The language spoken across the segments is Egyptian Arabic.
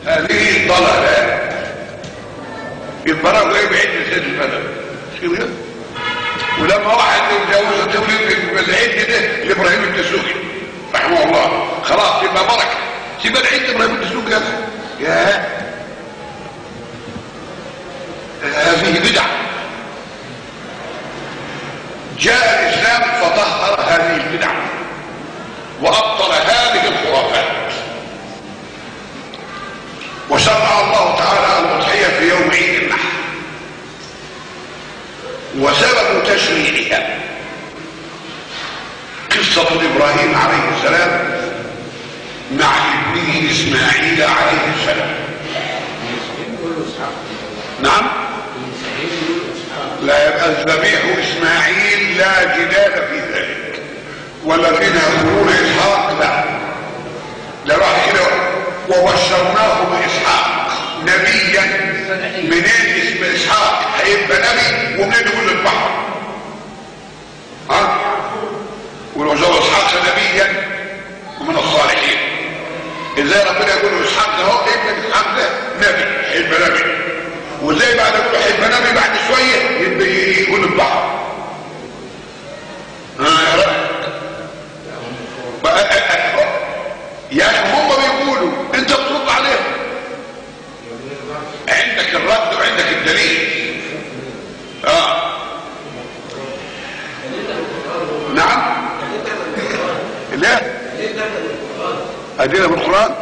هذه ضلالات يبقى راجل ايه بعد سيد البلد مش كده ولما واحد يتجوز تولد بالعيد ده لابراهيم الدسوقي رحمه الله خلاص يبقى بركه تبقى العيد ابراهيم الدسوقي هذا يا هذه بدعه جاء الاسلام فطهر هذه البدع وابطل هذه الخرافات وشرع الله تعالى الاضحيه في يوم عيد النحر وسبب تشريعها قصه ابراهيم عليه السلام مع ابنه اسماعيل عليه السلام نعم لا يبقى الذبيح اسماعيل لا جدال في ذلك والذين يقولون اسحاق لا لا راح كده وبشرناه باسحاق نبيا منين اسم اسحاق هيبقى نبي ومنين يقول البحر ها ولو زوج اسحاق نبيا ومن الصالحين ازاي ربنا يقول له اسحاق ده هو ابن اسحاق ده نبي هيبقى نبي وازاي بعد يقول هيبقى نبي بعد شويه يبقى يقول البحر ها يا رب بقى يا اخي هم بيقولوا انت بترد عليهم عندك الرد وعندك الدليل اه نعم ليه ادينا بالقران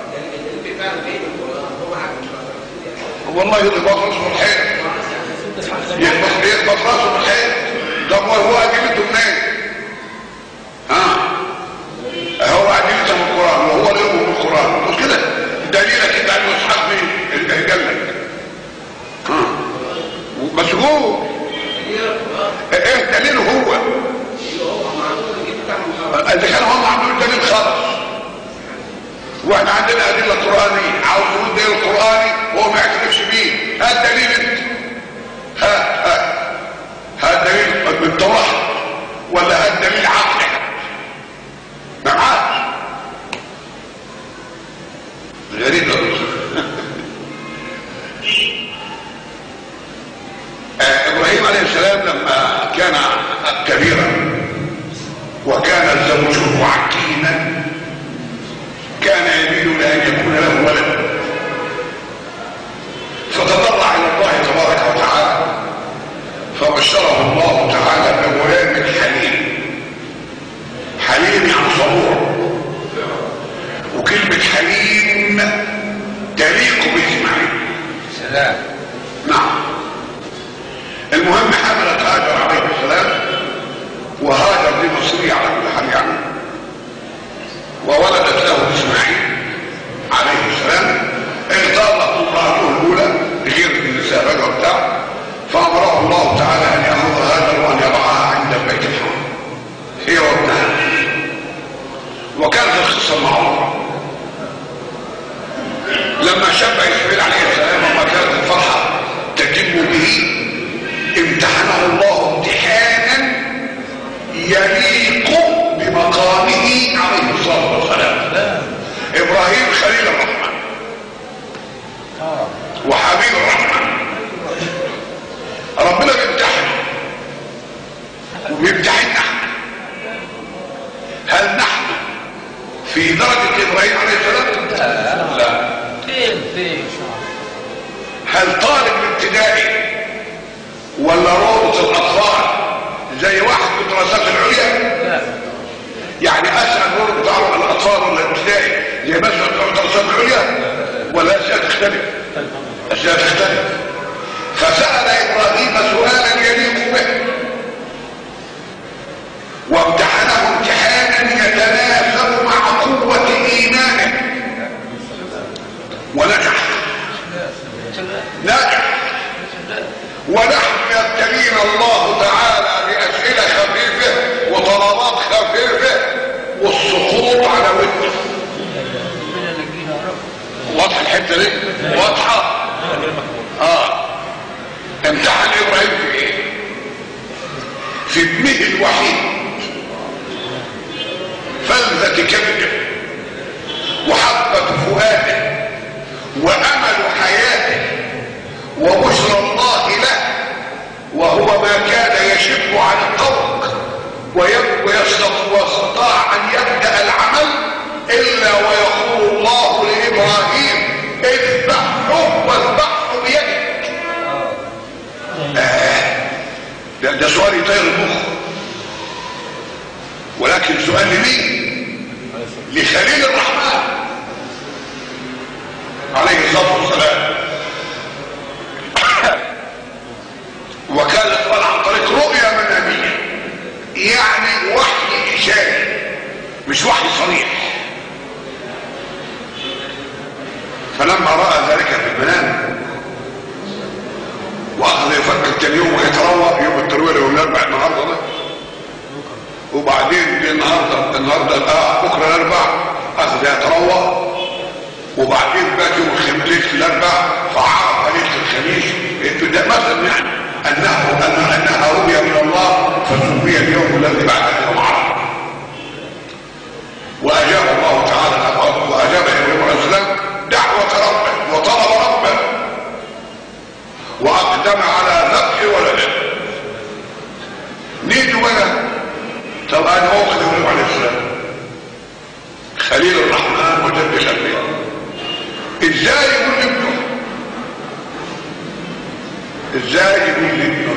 والله يخبط راسه من الحيط يخبط يخبط راسه من الحيط طب وهو ادلته منين ها هو ادلته من القران وهو له من القران مش كده دليلك انت عن اسحاق مين اللي قال لك ها مسجون ايه دليله هو اذا كان هم عاملين دليل خالص واحنا عندنا ادله قرانيه عاوز يقول دليل قراني وهو ما يعترفش بيه هات دليل انت هات هات هات دليل من التوراه ولا هات دليل عقلي ما معاك غريب ابراهيم عليه السلام لما كان كبيرا وكان زوجه عكيما كان يميل لان يكون له ولد فتضرع الى الله تبارك وتعالى فبشره الله تعالى بغلام حليم حليم يعني صبور وكلمة حليم تليق بإسماعيل سلام نعم المهم حملت هاجر عليه السلام وهاجر دي مصرية على كل حال يعني وولدت له اسماعيل عليه السلام اغتاظت امراته الاولى غير النساء بقى وبتاع فامره الله تعالى ان ياخذ هاجر وان يضعها عند البيت الحرام هي وابنها وكانت القصه معروفه لما شاب اسماعيل عليه السلام وما كانت الفرحه تتم به امتحنه الله امتحانا يليق بمقامه عليه الصلاه والسلام ابراهيم خليل الرحمن وحبيب الرحمن ربنا بيمتحن وبيمتحننا هل نحن في درجة ابراهيم عليه السلام لا فين فين هل طالب الابتدائي ولا روضة الاطفال زي واحد في الدراسات العليا لا يعني اسال دور بتاع الاطفال ولا الابتدائي زي مثلا بتوع الدراسات العليا ولا اشياء تختلف اشياء تختلف فسال ابراهيم سؤالا يليق به وامتحنه امتحانا يتناسب مع قوه ايمانه ونجح نجح ونحن يبتلينا الله تعالى باسئله خفيفه وطلبات خفيفه والسقوط على وجهه ربنا ينجينا يا رب واضحه الحته دي واضحه اه امتحن ابراهيم في ايه في ابنه الوحيد فلذة كبده وحبة فؤاده وأمل وبشرى الله له وهو ما كان يشب عن الطوق ويب- ويستط- واستطاع ان يبدا العمل الا ويقول الله لابراهيم اذبحه واذبحه بيدك ده, ده سؤال يطير المخ ولكن سؤال لمين لخليل الرحمن عليه الصلاه والسلام وكان السؤال عن طريق رؤيا مناميه يعني وحي اشاري مش وحي صريح فلما راى ذلك في المنام واخذ يفكر كان يوم هيتروى يوم الترويه يوم الاربع النهارده ده وبعدين جه النهارده النهارده اه بكره الاربع اخذ يتروى وبعدين بقى يوم الخميس الاربع فعرف ليله الخميس ده مثلا يعني انه أن انها رؤيا من الله فسمي اليوم الذي بعد يوم عرفه واجاب الله تعالى واجاب ابراهيم عليه السلام دعوه ربه وطلب ربه واقدم على ذبح ولده نيجي بقى طب انا موقف ابراهيم عليه السلام خليل الرحمن وجد الانبياء ازاي يقول لابنه ازاي يقول لابنه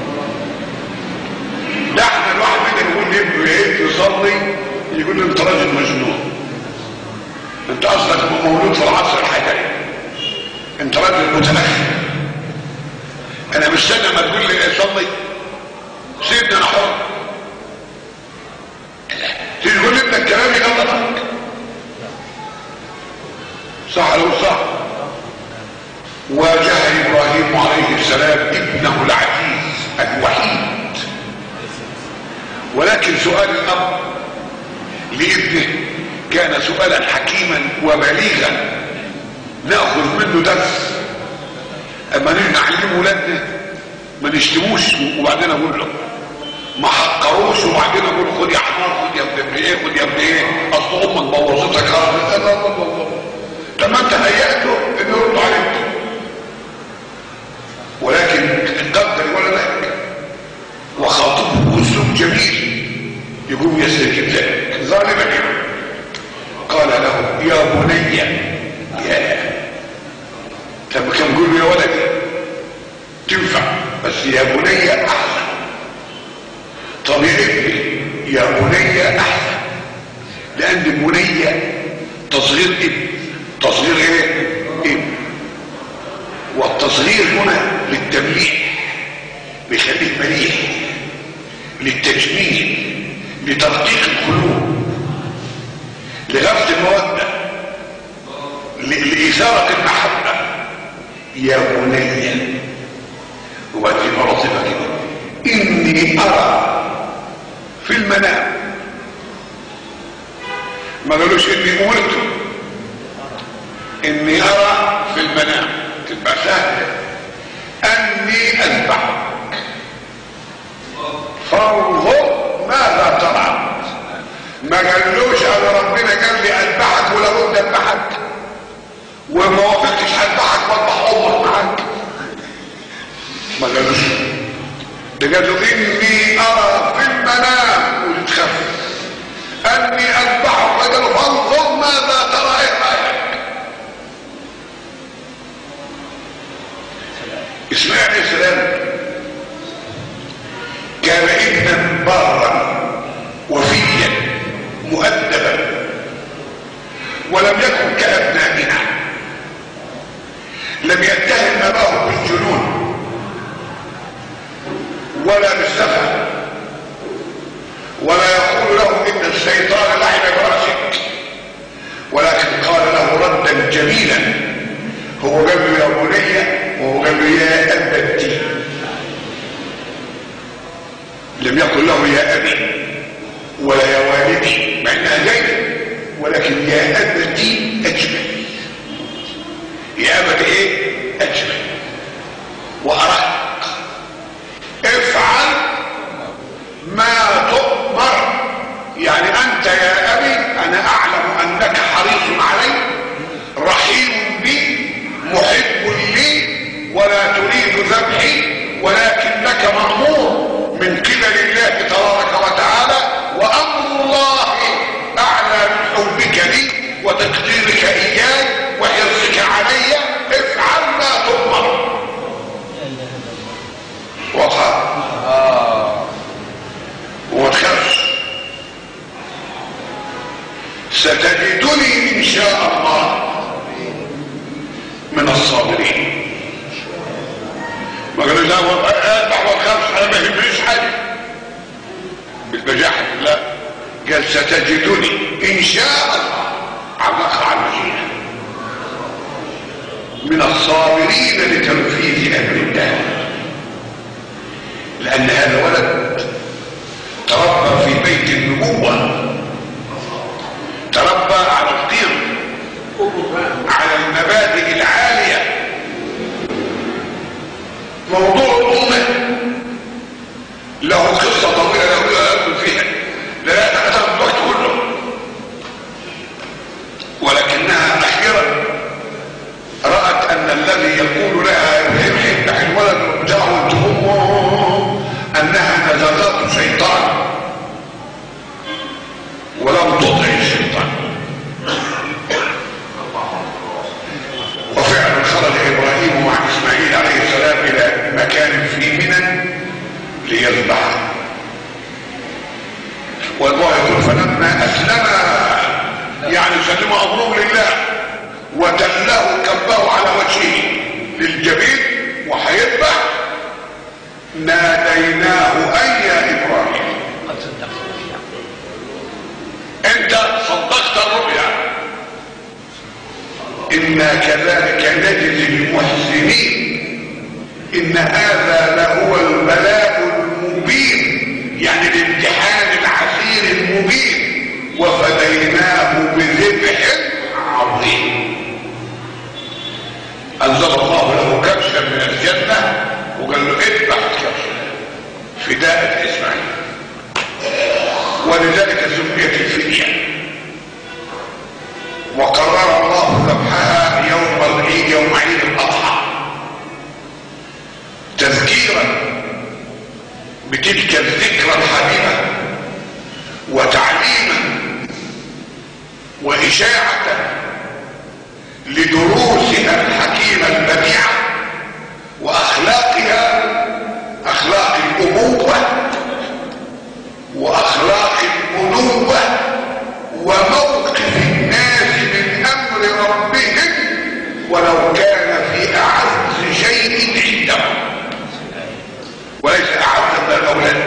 ده احنا الواحد منا يقول لابنه يا ابني صلي يقول له انت راجل مجنون انت اصلك مولود في العصر الحجري انت راجل متنخي انا مستنى ما تقول لي صلي سيبني انا حر تيجي تقول لابنك كلامي غلطك صح لو صح واجه ابراهيم عليه السلام ابنه العزيز الوحيد ولكن سؤال الاب لابنه كان سؤالا حكيما وبليغا ناخذ منه درس اما نيجي نعلمه ولادنا ما نشتموش وبعدين اقول له ما حقروش وبعدين اقول له خد يا حمار خد يا ابن ايه خد يا ابن ايه اصل امك بوظتك خالص لا لا لا لا طب ما انت هيأته انه يرد عليك ولكن قدر ولدك وخاطبه باسلوب جميل يقوم يستجيب ذلك ظالما يعني قال له يا بني يا طب كان يقول له يا ولدي تنفع بس يا بني احسن طب يا ابني يا بني احسن لان البنية تصغير ابن تصغير ايه ابن والتصغير هنا للتمليح بيخليه مليح للتجميل لترقيق القلوب لغرس المودة ل- لإثارة المحبة يا بني وبعدين مرتبة كده إني أرى في المنام ما قالوش إني أمرت إني أرى في المنام تبقى سهلة أني أذبحك فانظر ماذا ترى ما قالوش أنا ربنا قال لي أذبحك ولا بد أذبحك وما وافقتش أذبحك وأذبح أمك معاك ما قالوش ده قال له إني أرى في المنام وتخفف أني أذبحك قال له فانظر ماذا ترى إيه رأيك اسماعيل عليه السلام كان ابنا بارا وفيا مؤدبا ولم يكن كابنائنا لم يتهم اباه بالجنون ولا بالسفه ولا يقول له ان الشيطان لعب براسك ولكن قال له ردا جميلا هو قال له يا بني وهو قال له يا ابتي لم يقل له يا ابي ولا يا والدي مع انها جايه ولكن يا ابتي اجمل يا ابتي ايه اجمل وارق افعل ما تؤمر يعني انت يا ابي انا اعلم انك حريص علي رحيم بي محب لي ولا علمك اياي وحرصك علي افعل ما تؤمر واضحه اه وما تخافش ستجدني ان شاء الله من الصابرين ما قالوا لا هو اذبح وخافش انا ما يهمنيش حاجه بالبجاحه لا قال ستجدني ان شاء الله علق على المشيئه من الصابرين لتنفيذ امر الله لان هذا ولد تربى في بيت النبوة تربى على القيم على المبادئ العالية موضوع الأمة له قصة طويلة له يدخل فيها لا تأتى الوقت كله ولكنها أخيرا رأت أن الذي يقول لها يحب الولد بتاعه تقوم أنها نزغات شيطان ولم تطع الشيطان وفعلا خرج إبراهيم مع إسماعيل عليه السلام إلى مكان في منى ليذبح والله يقول فلما أسلم يعني سلم أمره لله وتله كبه على وجهه للجبين وهيذبح ناديناه أي يا إبراهيم قد صدقت الرؤيا أنت صدقت الرؤيا إنا كذلك نجزي المحسنين إن هذا لهو البلاء المبين يعني الامتحان العسير المبين وفديناه بذبح عظيم أنزل الله له كبشا من الجنة وقال له اذبح الكبش فداء إسماعيل ولذلك سميت الفدية وقرر الله ذبحها يوم العيد يوم عيد الأضحى تذكيرا بتلك الذكرى الحبيبة وتعليما وإشاعة لدروسها الحكيمة البديعة وأخلاقها أخلاق الأبوة وأخلاق البنوة وموقف الناس من أمر ربهم ولو كان في أعز شيء عندهم وليس أعز من الأولاد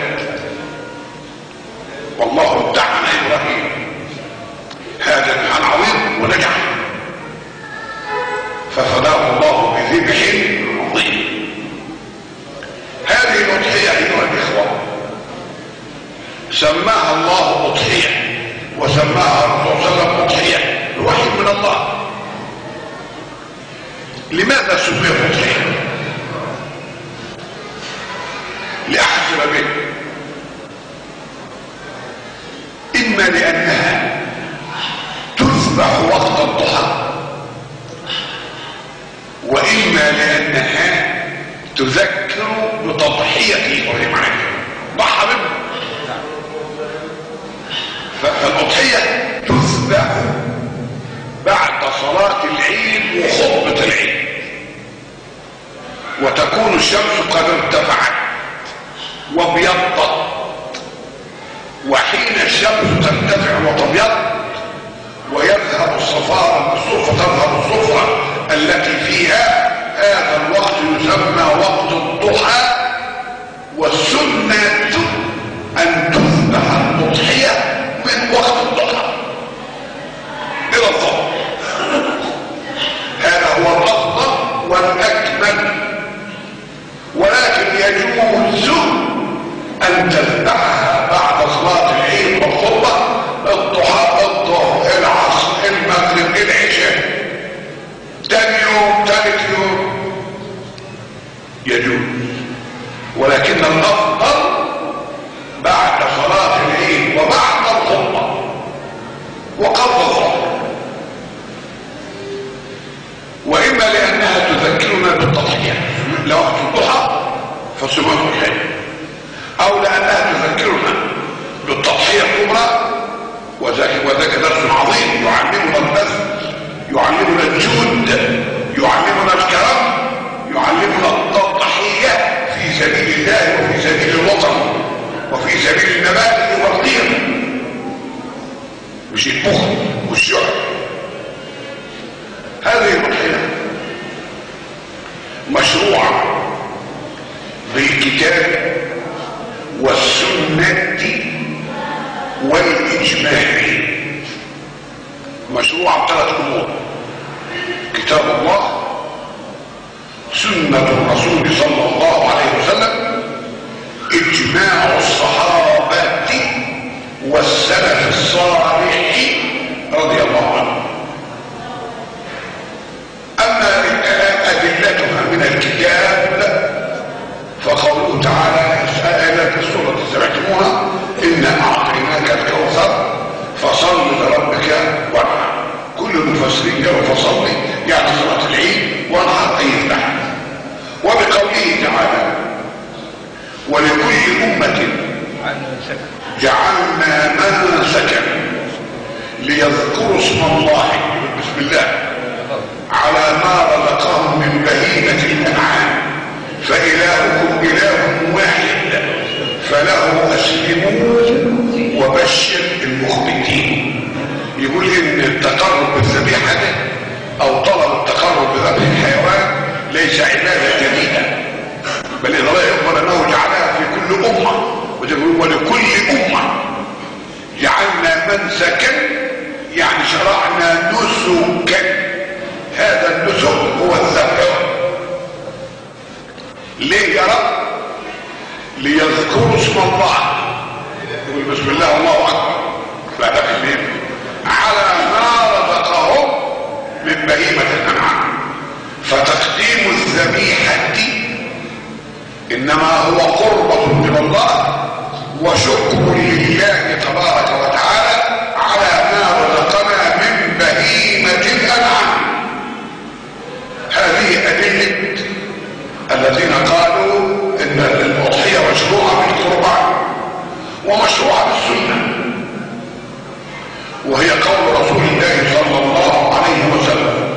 والله ابتعنا إبراهيم هذا امتحان عظيم ونجح ففداه الله بذبح عظيم هذه الأضحية أيها الإخوة سماها الله أضحية وسماها الرسول صلى الله عليه وسلم أضحية الوحي من الله لماذا سميت أضحية؟ لأحد سببين إما لأنها تذبح وقت الضحى وإما لأنها تذكر بتضحية إبراهيم عليه السلام ضحى منه فالأضحية تذبح بعد صلاة العيد وخطبة العيد وتكون الشمس قد ارتفعت وابيضت وحين الشمس ترتفع وتبيض ويذهب الصفار الصفرة تظهر الصفرة التي فيها هذا الوقت يسمى وقت الضحى والسنة أن تذبح الأضحية من وقت الضحى إلى الظهر هذا هو الأفضل والأكمل ولكن يجوز أن تذبحها بعد صلاة العيد والخطبة الضحى الظهر العصر المغرب العشاء تاني يوم ثالث يوم يجوز ولكن الأفضل بعد صلاة العيد وبعد الخطبة وقبل الظهر وإما لأنها تذكرنا بالتضحية لوقت الضحى فسمعت الخير أو لأنها تذكرنا بالتضحية الكبرى وذاك وذاك درس عظيم يعلمنا البذل بالكتاب والسنة والإجماع مشروع ثلاث أمور كتاب الله سنة الرسول صلى الله عليه وسلم اجماع الصحابة والسلف الصالح رضي الله عنهم اما ادلتها من الكتاب فقوله تعالى آيات السورة سمعتموها إنا أعطيناك الكوثر فصل لربك وانحر كل المفسرين قالوا فصل يعني صلاة العيد وانحر أي يذبح وبقوله تعالى ولكل أمة جعلنا منسكا ليذكروا اسم الله بسم الله على ما رزقهم من بهيمة الأنعام فإلهكم إله واحد فله أسلموا وبشر المخبتين يقول إن التقرب بالذبيحة ده أو طلب التقرب بذبح الحيوان ليس عبادة جديدة بل إن الله يخبر أنه جعلها في كل أمة ولكل أمة جعلنا منسكا يعني شرعنا نسكا هذا النسك هو الذبح ليه يا رب ليذكروا اسم الله يقول بسم الله الله اكبر فهذا الليل على ما رزقهم من بهيمة الانعام فتقديم الذبيحة انما هو قربة من الله وشكر لله تبارك وتعالى على ما رزقنا من بهيمة الانعام هذه ادلة الذين قالوا ان الاضحيه مشروعه بالقربان ومشروعه بالسنه وهي قول رسول الله صلى الله عليه وسلم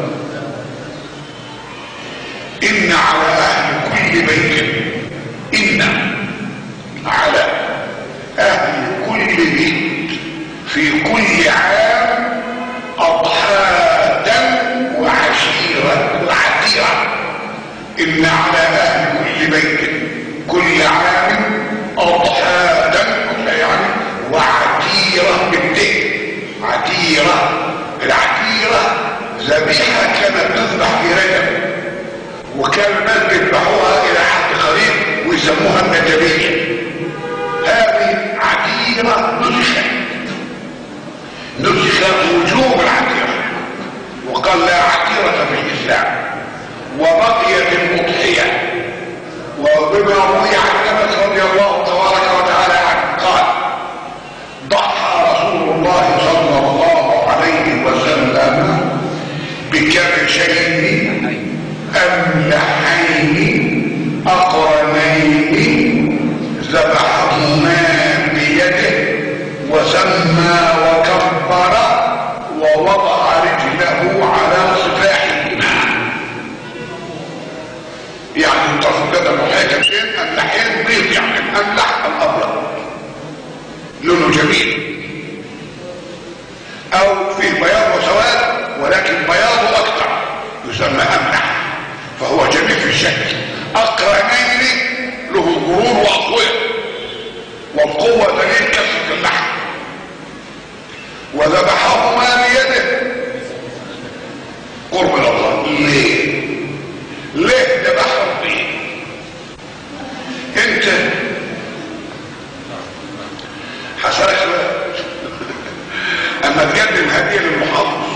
ان على اهل كل بيت ان على اهل كل بيت في كل عام اضحاه وعشيره وعتيره إن على أهل كل بيت كل عام أضحى كل يعني وعتيرة بالدين عتيرة العتيرة ذبيحة كانت تذبح في رجب وكان الناس بيذبحوها إلى حد قريب ويسموها النجبية هذه عتيرة نسخت نسخت وجوب العتيرة وقال لا عتيرة في الإسلام وبقيت الأضحية وبما روي عن انس رضي الله تبارك وتعالى عنه قال ضحى رسول الله صلى الله عليه وسلم بكبشين املحين اقرنين ذبحهما بيده وسمى وكبر ووضع رجله على صفاحهما يعني الطرف كده محيط كبشين املحين بيض يعني الاملح الابيض لونه جميل او فيه بياض وسواد ولكن بياضه اكثر يسمى املح فهو جميل في الشكل اقرنين له غرور واقوياء والقوه دليل كثره اللحم وذبحهما بيده قرب الله ليه ليه ذبحهم بيه انت حسنك اما تقدم هديه للمحافظ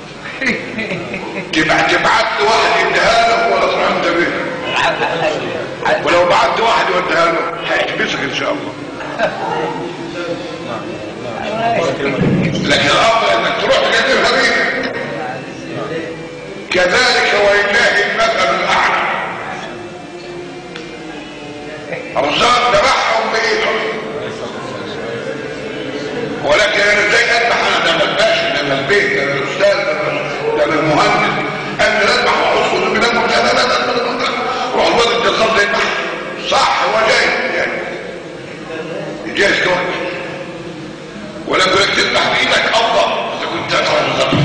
تبعت تبعت له واحد يديها له ولا تروح انت بيه ولو بعت واحد يوديها له هيحبسك ان شاء الله لكن الافضل انك تروح تقدم هديه كذلك ولله المثل الاعلى الرزاق ذبحهم بايده ولكن انا ازاي اذبح انا ده من الباشا ده من البيت ده من الاستاذ ده من المهندس انا اذبح واحط له بدمه لا لا لا لا روح الواد الجزار ده يذبح صح هو جاي يعني جايز كويس ولكن انك تذبح بايدك افضل اذا كنت تقرا الذبح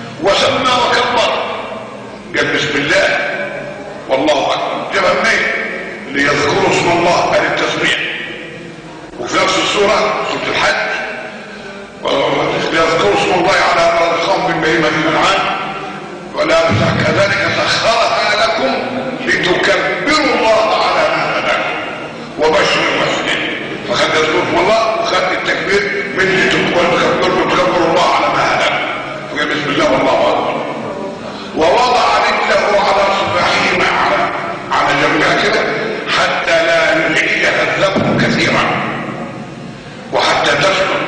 وسمى وكبر قال بسم الله والله اكبر جابها منين ليذكروا اسم الله قال التسبيح وفي نفس السورة سورة الحج ليذكروا اسم الله على ما رزقهم من بهيمة الأنعام ولا كذلك سخرها لكم لتكبروا الله على ما هداكم وبشر المسلمين فخد يذكر اسم الله وخد التكبير من لتكبروا تكبروا الله على ما هداكم فقال بسم الله والله أكبر ووضع رجله على صباحهما على على جنبها كده حتى لا يزعجها الذبح كثيرا وحتى تسكن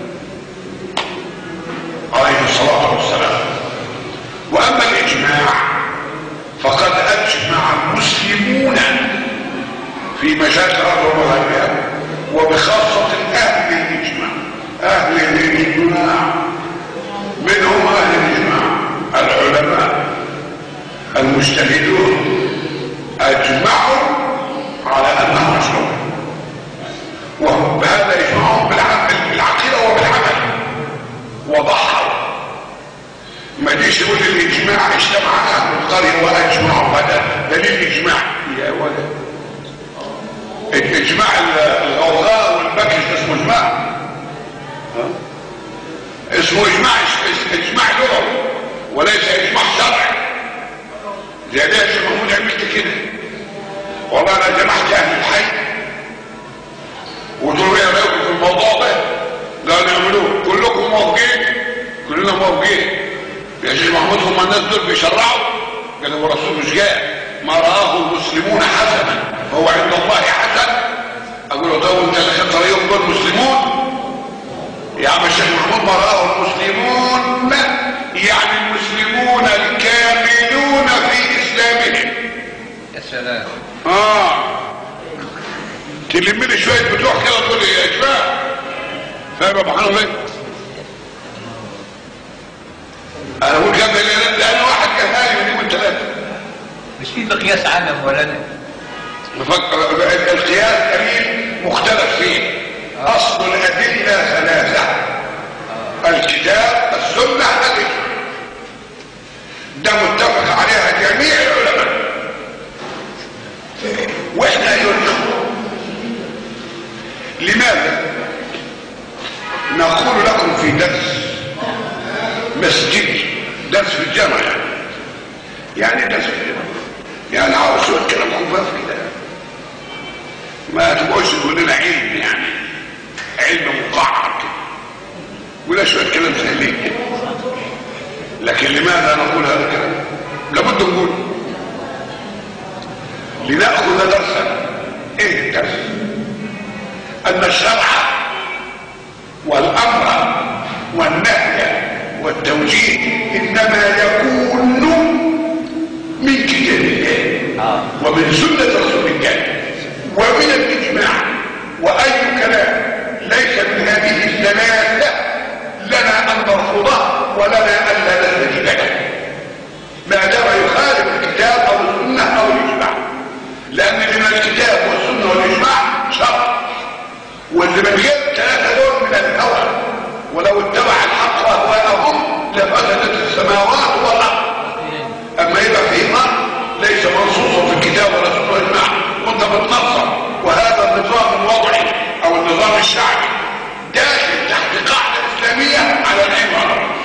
عليه الصلاة والسلام وأما الإجماع فقد أجمع المسلمون في مشاكل الأرض ومغربها وبخاصة أهل الإجماع أهل الإجماع منهم أهل الإجماع العلماء المجتهدون أجمعوا على أنه مشروع وبهذا يجمعهم بالعقيدة وبالعمل وضحوا ما جيش يقول الاجماع اجتمع اهل القريه واجمعوا هذا دليل اجماع يا ولد اجماع الغوغاء والبكش اسمه اجماع اسمه اجماع اجماع لغوي وليس اجماع شرعي زي ده يا شيخ محمود عملت كده والله انا جمعت اهل الحي وتقولوا ايه رايكم في الموضوع ده قالوا نعملوه كلكم موافقين كلنا موافقين يا شيخ محمود هم الناس دول بيشرعوا قال هو الرسول مش جاء ما رآه المسلمون حسنا هو عند الله حسن اقول له طب انت اللي خدت رايهم دول مسلمون يا عم الشيخ محمود ما رآه المسلمون يعني المسلمون الكاملون في اسلامهم يا سلام اه تلم لي شويه بتوع كده تقول لي يا جماعه فاهم يا ابو حنفي انا اقول كم لان واحد كفايه من يوم ثلاثه مش في مقياس عالم ولا لا نفكر القياس دليل مختلف فيه اصل الادله ثلاثه الكتاب السنه الاجماع ده متفق عليها جميع العلماء واحنا ايها الاخوه لماذا نقول لكم في درس مسجدي درس في الجامعه يعني يعني درس في الجامعه يعني عاوز شويه كلام خفاف كده ما تبقوش تقول لنا علم يعني علم مقعر كده ولا شويه كلام سهلين كده لكن لماذا نقول هذا الكلام لابد نقول لناخذ درسا ايه الدرس ان الشرع والامر والنهي والتوجيه انما يكون من كتاب الله ومن سنه رسول الله ومن الاجماع واي كلام ليس من هذه الثلاثه لنا ان نرفضه ولنا ان لا نستجيب له ما دام يخالف الكتاب او السنه او الاجماع لان من الكتاب والسنه والاجماع شرع واللي من غير الثلاثه دول من الهوى ولو اتبع الحق اهواءهم لفسدت السماوات والارض اما يبقى في امر ليس منصوصا في الكتاب ولا سنه والاجماع وانت بتنظم وهذا النظام الوضعي او النظام الشعبي داخل تحت قاعده اسلاميه على العين وعلى الراس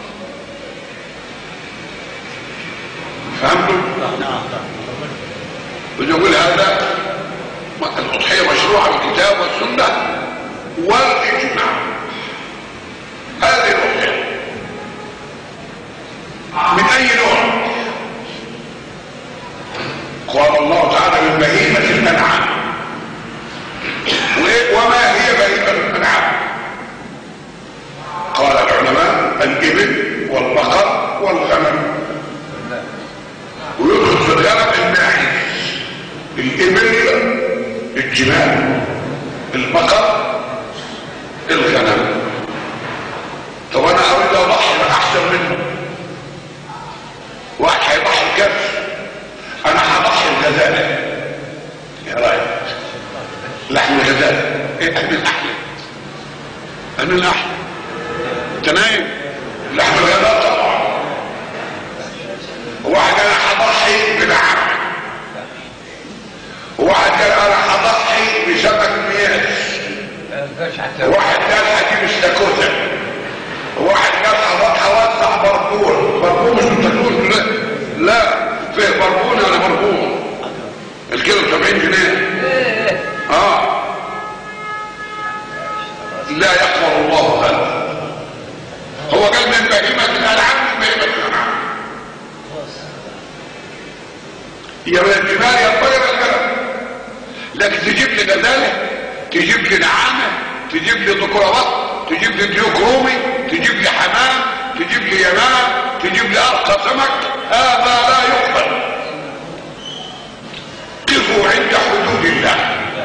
فهمتم؟ بنقول هذا الأضحية مشروعة بالكتاب والسنة والإجماع هذه الأضحية من أي نوع؟ قال الله تعالى من بهيمة الأنعام وما هي بهيمة الأنعام؟ قال العلماء الإبل والبقر والغنم ويدخل في الغنم الناحية الإبل الجمال البقر الغنم طب انا اريد اضحي احسن منه واحد هيضحي الكبش انا هضحي الغزاله يا رايك لحم الغزاله ايه من الاحلى انا الاحلى انت نايم لحم الغزاله طبعا واحد انا هضحي بنعم واحد يا من الجمال يا الطير الجبل لكن تجيب لي غزاله تجيب لي نعامه تجيب لي ذكورات تجيب لي ديوك رومي تجيب لي حمام تجيب لي يمام تجيب لي ارقى سمك هذا لا يقبل قفوا عند حدود الله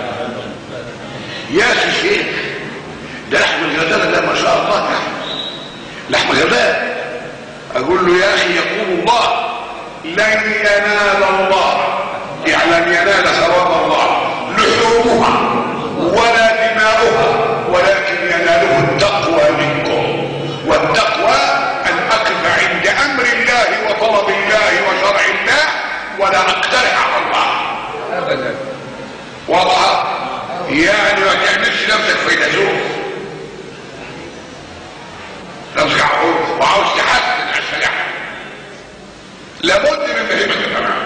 يا شيخ ده لحم الغزاله ده ما شاء الله يعني لحم غزاله اقول له يا اخي يقول الله لن ينال الله يعني لن ينال ثواب الله لحومها ولا دماؤها ولكن يناله التقوى منكم والتقوى ان اقف عند امر الله وطلب الله وشرع الله ولا اقترح على الله ابدا واضحه يعني ما تعملش نفسك فيلسوف نفسك عقول وعاوز تحسن الشريعه لابد من فهمك تمام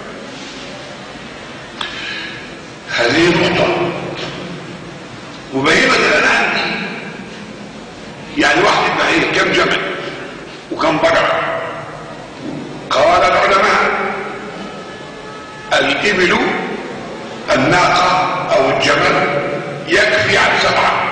هذه نقطه وبهيمة الآن عندي يعني واحد بعير كم جمل وكم بقرة قال العلماء الإبل الناقة أو الجمل يكفي عن سبعة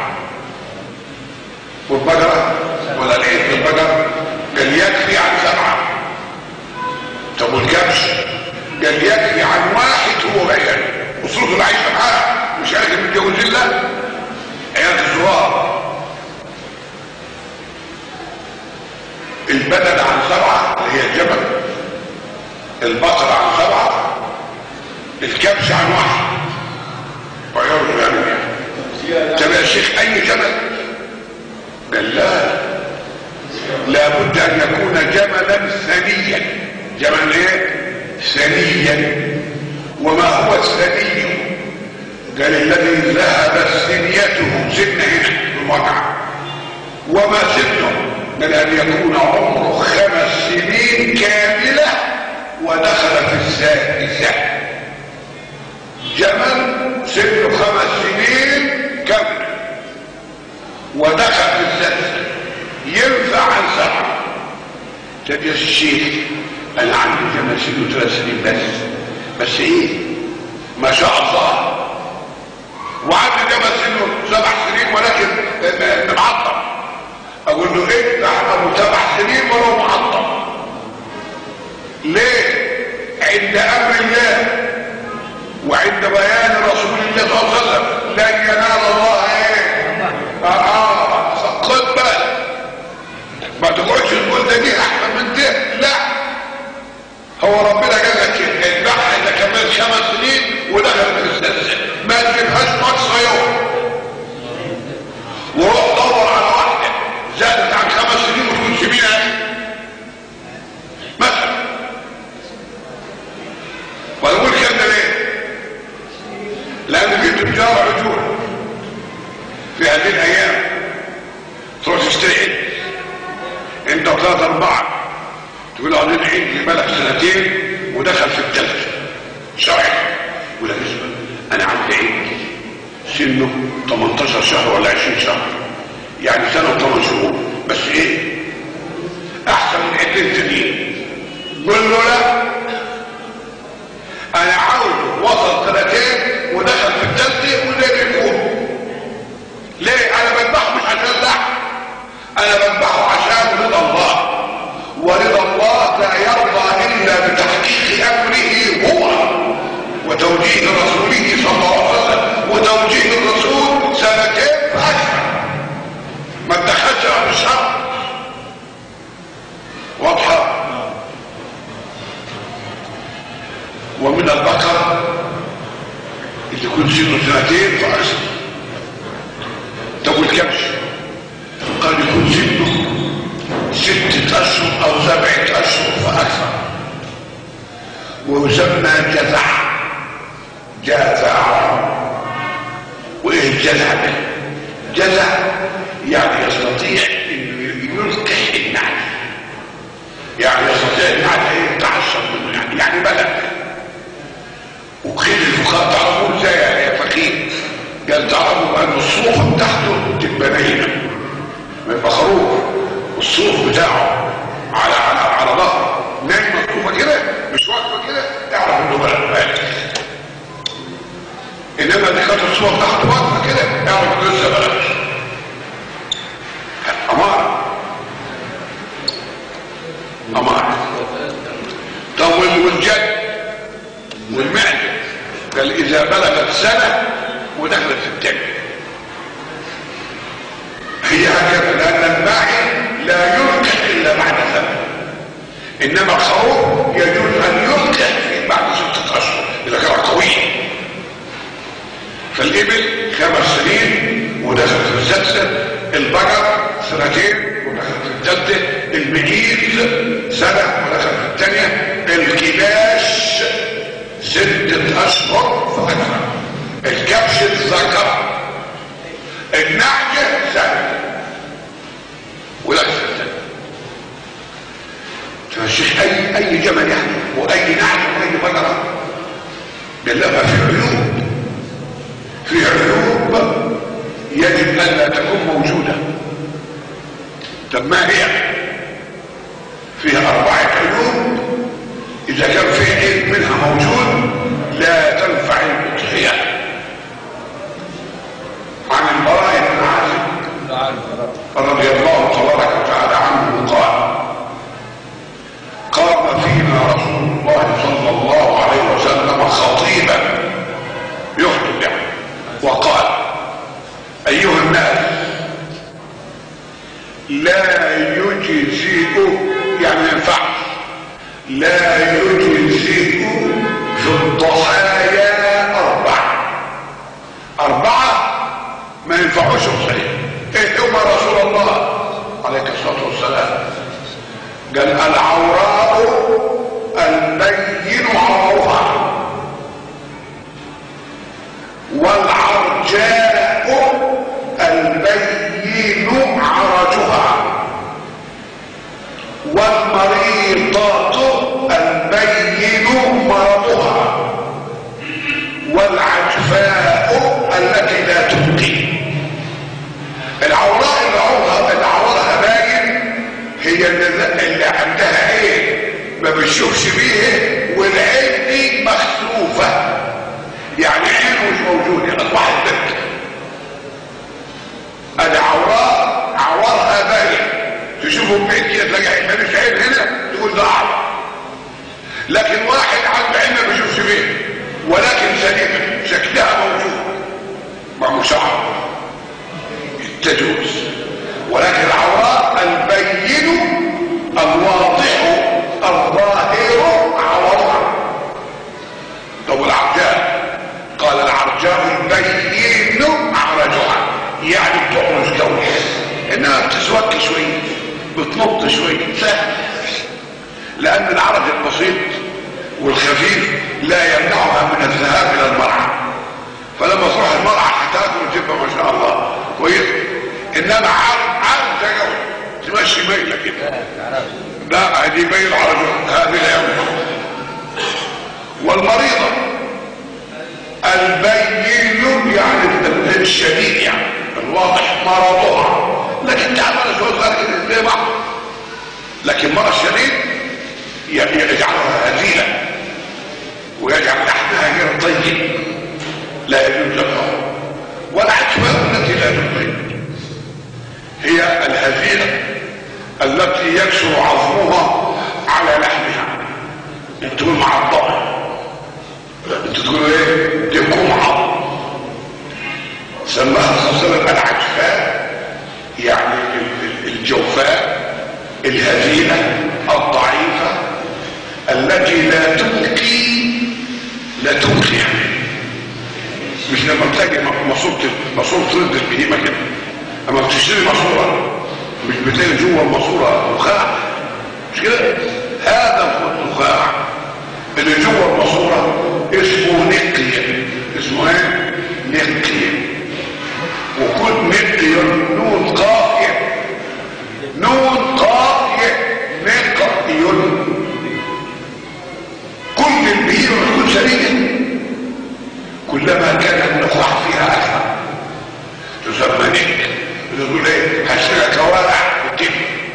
والبقرة ولا العيد البقر قال يكفي عن سبعة طب والكبش قال يكفي عن واحد هو بعير وصلت العيشة معاه مش عارف متجوزين له عيال الزوار البدن عن سبعة اللي هي الجبل البقرة عن سبعة الكبش عن واحد وعيال يعني طب يا شيخ اي جمل قال لا لابد ان يكون جملا ثنيا جمل ايه ثنيا وما هو الثني قال الذي ذهبت ثنيته سن هنا في الواقع وما سنه من ان يكون عمره خمس سنين كامله ودخل في السادسه جمل سنه خمس سنين كامله ودخل في السادسه ينفع عن سبعه طب يا الشيخ انا عندي جمل سنه ثلاث سنين بس بس ايه ما شاء الله وعندي جمل سنه سبع سنين ولكن معطل اقول له ايه ده ابو سبع سنين ولا معطل ليه عند امر الله وعند بيان رسول الله صلى الله عليه وسلم لن ينال الله ايه اه, آه. خد بالك ما تقعدش تقول ده دي احسن من ده لا هو ربنا قال لك البحر اذا كمل خمس سنين ودخل في السادسه ما تجيبهاش مقصى يوم وروح دور على واحده زادت عن خمس سنين وتكون سمينه مثلا بقول كده ليه؟ لان في تجار عجول في هذه الايام تروح تشتري عيد انت ثلاثة اربعة تقول له عايزين عيد بالك سنتين ودخل في الثالث شرعي ولا اسمع انا عندي عيد سنه 18 شهر ولا 20 شهر يعني سنة وثمان شهور بس ايه احسن من عيدين تانيين قول له لا انا عاوزه وصل سنتين ودخل في الثالثة وزي ما يكون ليه انا بذبحه مش عشان لحم انا بذبحه عشان رضا الله ورضا الله لا يرضى الا بتحقيق امره هو وتوجيه رسوله صلى الله عليه وسلم وتوجيه الرسول سنتين فاكثر ما اتخذش عن الشر واضحه ومن البقر اللي يكون سنه سنتين فاكثر طب والكبش قد يكون سنه ستة أشهر أو سبعة أشهر فأكثر ويسمى جزع جزع وإيه الجزع ده؟ جزع يعني يستطيع إنه يلقح النعل يعني يستطيع النعل إيه يتعشر منه يعني يعني بلد وكده الفقهاء تعرفوا ازاي يا فقيه قال تعرفوا ان الصوفه بتاعته تبقى نايمه يبقى خروف والصوف بتاعه على على على ظهره نايمه الصوفه كده مش واقفه كده تعرف انه بلد تصور تحت وقفه كده اعرف لسه بلاش اماره اماره طب وال- والجد والمعده قال اذا بلغت سنه ودخلت في التاني هي هكذا لان الماعي لا يلقح الا بعد سنه انما الخروف يجوز ان يلقح في بعد ستة اشهر اذا كان قوي فالابل خمس سنين ودخلت في السادسة البقر سنتين ودخلت في الثالثة المعيز سنة ودخلت في الثانية الكباش ستة اشهر فاكثر الكبش الذكر النعجة سنة ودخلت في الثانية فالشيخ اي اي جمل يعني واي نعجة واي بقرة بالله في عيوب في عيوب يجب الا تكون موجودة طب ما هي فيها اربعة عيوب اذا كان في عيب منها موجود لا تنفع الاضحية عن البراء بن عازب رضي الله تبارك وتعالى عنه قال قام فينا رسول الله صلى الله عليه وسلم خطيبا يخطب يعني وقال ايها الناس لا يجزئ يعني ما ينفعش لا يجزئ في الضحايا اربعه اربعه ما ينفعوش صحيح ايه هم رسول الله عليه الصلاه والسلام قال العوراء البين عورها والعرجاء البين عرجها والمريضات البين مرضها والعجفاء التي لا تبقي العوراء اللي عورها اللي عورها باين هي اللي, اللي عندها ايه ما بتشوفش بيه والعين دي مخسوفه يعني عينه مش موجود يعني اصبحت بنت ادي عوراء عورها باين تشوفه بعيد كده تلاقي مالوش عين هنا تقول ده اعور لكن واحد عنده عين ما بيشوفش بيه ولكن سليمه شكلها موجود ما مش عور تجوز ولكن العوراء البين الواضح الظاهر عورها طب العرجاء قال العرجاء البين عرجها يعني بتعرج قوي انها بتسوك شويه بتنط شويه سهل لان العرج البسيط والخفيف لا يمنعها من الذهاب الى المرعى فلما تروح المرعى هتاكل وتبقى ما شاء الله كويس انما عرض عرض قوي تمشي ميله كده لا هذه بين عرجه هذه لا يمنع والمريضه البين يعني الشديد يعني الواضح مرضها لكن تعمل شويه غير زي بعض لكن مرض شديد يجعلها هزيله ويجعل لحمها غير طيب لا يجوز لها والعجفاء التي لا تطيب هي الهزيله التي يكسر عظمها على لحمها انت تقول مع الضغط انت تقول ايه تكون عظم سماها خاصة العجفاء يعني الجوفاء الهزيلة الضعيفة التي لا تبكي لا تبكي يعني مش لما تلاقي ماسورة ماسورة رد البهيمة كده اما بتشتري ماسورة مش بتلاقي جوه الماسورة نخاع مش كده هذا هو النخاع اللي جوه الماسورة اسمه نقية اسمه ايه نقية وكل نقية نون قافية نون قافية نقية كل البهيمة تكون سليمة كلما كان النخاع فيها اكثر تسمى نك تقول ايه هشتري كوارع وتم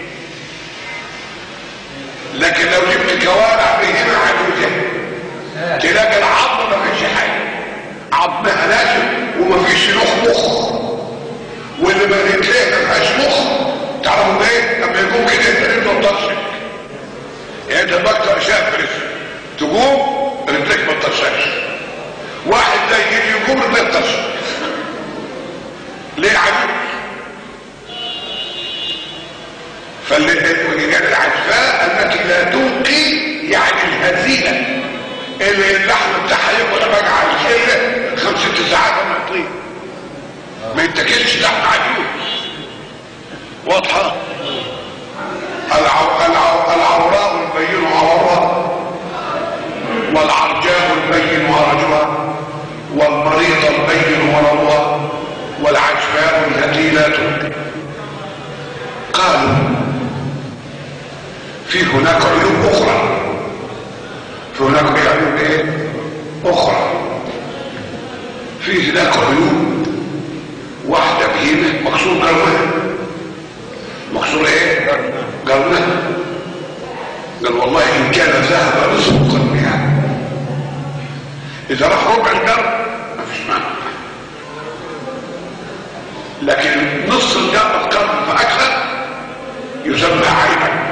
لكن لو جبت كوارع بهنا عجوزة تلاقي العظم ما فيش حاجه عظمها ناشف ومفيش له مخ واللي ما رجليه ما فيهاش مخ تعرفوا ايه لما يقوم كده انت رجله بترشك يعني انت دلوقتي اشياء في رجلك تقوم رجلك ما ترشكش واحد ده يجي يقوم رجلك ترشك ليه عجب فالعجفاء التي لا تنقي يعني الهزيلة اللي اللحم بتاعها يبقى بقى على الحلة خمس ست ساعات ما يطيب ما يتاكلش لحم عجوز واضحة العو... العو... العوراء البين عورها والعرجاء البين عرجها والمريض البين مرضها والعجفاء التي لا تنقي قالوا في هناك عيوب اخرى في هناك عيوب ايه اخرى في هناك عيوب واحدة بهيمة مكسور قلبها مكسور ايه قلبها قال والله ان كان ذهب رزق قلبها اذا راح ربع القلب ما فيش معنى لكن نص القلب القلب فاكثر يسمى عيبا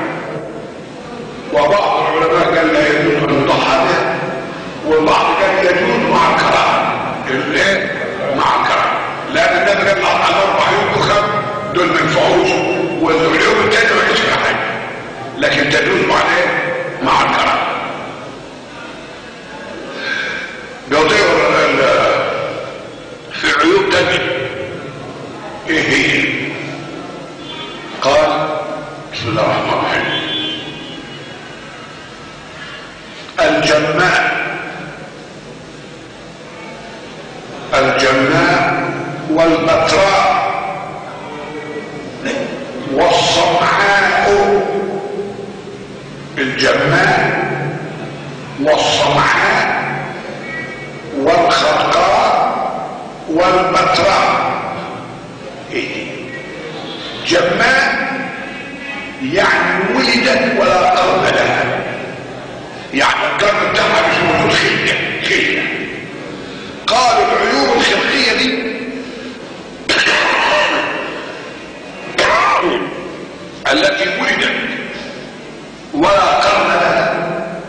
وبعض العلماء قال لا يجوز ان يضحى به والبعض قال يجوز مع الكراهه الايه مع الكراهه لان النبي قال على الاربع يوم وخم دول ما ينفعوش واليوم الثاني ما يجوز حاجه لكن تجوز مع الايه مع الكراهه بيضيع في عيوب تانية ايه هي قال بسم الله الرحمن الرحيم الجماء الجماء والبتراء والصمعاء الجماء والصمعاء والخرقاء والبتراء إيه؟ جماء يعني ولدت ولا قرن لها يعني القرن بتاعها مش موجود خلقة خلقة قالوا العيوب الخلقية دي التي ولدت ولا قرن لها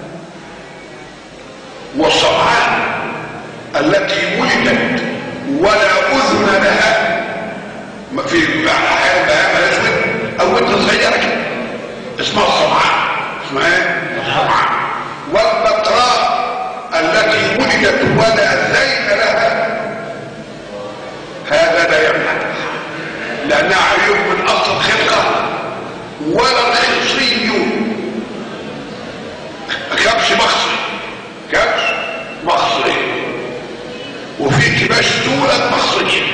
والصمعاء التي ولدت ولا اذن لها ما في احيانا بهام الاسود او ودن صغيره كده اسمها الصمعاء اسمها ايه الصمعاء والبتراء التي ولدت ولا ذين لها هذا لا يمنع لانها عيوب من اصل الخلقه ولا الخصي كبش مخصي كبش مخصي وفي كباش دولة مخصية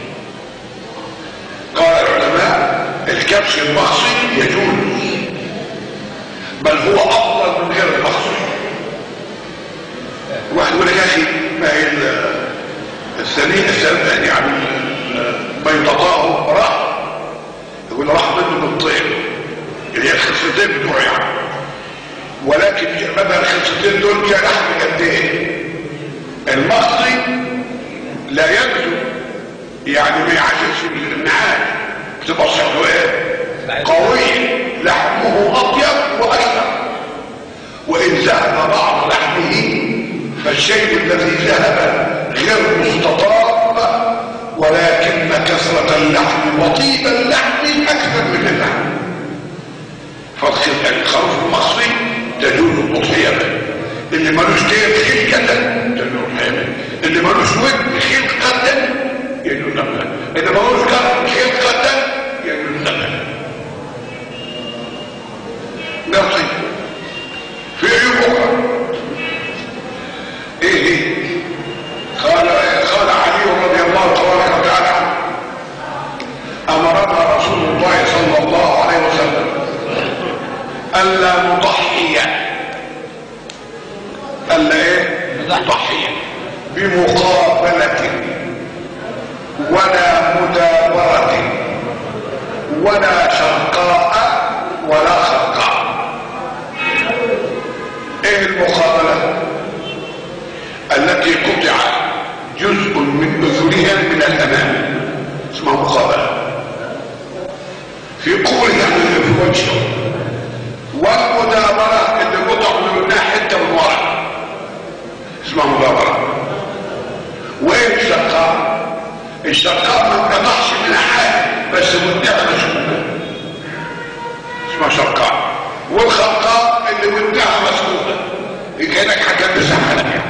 قال العلماء الكبش المخصي يجوز بل هو افضل من غير المخصي واحد يقول لك يا اخي ما هي الثانية الثانية يعني بيضتاه راح يقول راح منه بالطير اللي هي الخصيتين بتوع يعني ولكن مثلا الخصيتين دول فيها لحم قد ايه المصري لا يبدو يعني ما يعجبش بالنعال بتبقى صحته ايه قوية لحمه اطيب واكثر وان ذهب بعض لحمه فالشيء الذي ذهب غير مستطاب ولكن كثرة اللحم وطيب اللحم اكثر من اللحم فالخروف المصري تجوز التضحية اللي ملوش دير خلقة تجوز الحياة اللي ملوش ود خلقة يجوز نقلا اللي ملوش قلب خلقة يجوز نقلا نصي في عيوب اخرى ايه هي قال قال علي رضي الله تبارك وتعالى امرنا رسول الله صلى الله عليه وسلم الا نضحي الا ايه نضحي بمقابلة ولا مدابرة ولا شرقاء ولا خرقاء ايه المقابلة التي قطع جزء من اذنها وينشر والمدابرة اللي قطع منها حتة من ورا اسمها مدابرة وين الشقاء الشقاء ما انقطعش منها حاجة بس مدها مشغولة اسمها شقاء والخطاء اللي مدها مسؤولة كانك هتلبس حالك